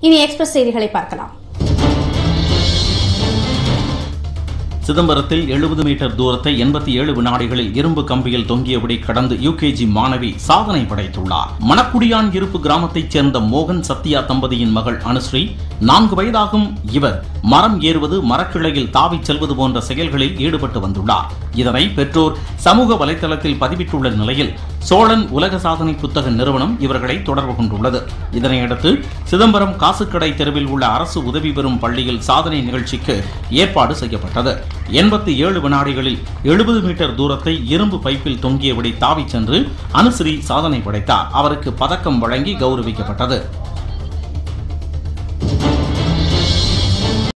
இனி எக்ஸ்பிரஸ் செய்திகளை பார்க்கலாம் சிதம்பரத்தில் எழுபது மீட்டர் தூரத்தை எண்பத்தி ஏழு வினாடிகளில் இரும்பு கம்பியில் தொங்கியபடி கடந்து யுகேஜி மாணவி சாதனை படைத்துள்ளார் மணக்குடியான் இருப்பு கிராமத்தைச் சேர்ந்த மோகன் சத்யா தம்பதியின் மகள் அனுஸ்ரீ நான்கு வயதாகும் இவர் மரம் ஏறுவது மரக்கிளையில் தாவிச் செல்வது போன்ற செயல்களில் ஈடுபட்டு வந்துள்ளார் இதனை பெற்றோர் சமூக வலைதளத்தில் பதிவிட்டுள்ள நிலையில் சோழன் உலக சாதனை புத்தக நிறுவனம் இவர்களை தொடர்பு கொண்டுள்ளது இதனையடுத்து சிதம்பரம் காசுக்கடை தெருவில் உள்ள அரசு உதவி பெறும் பள்ளியில் சாதனை நிகழ்ச்சிக்கு ஏற்பாடு செய்யப்பட்டது எண்பத்தி ஏழு வினாடிகளில் எழுபது மீட்டர் தூரத்தை இரும்பு பைப்பில் தொங்கியபடி தாவிச் சென்று அனுஸ்ரீ சாதனை படைத்தார் அவருக்கு பதக்கம் வழங்கி கௌரவிக்கப்பட்டது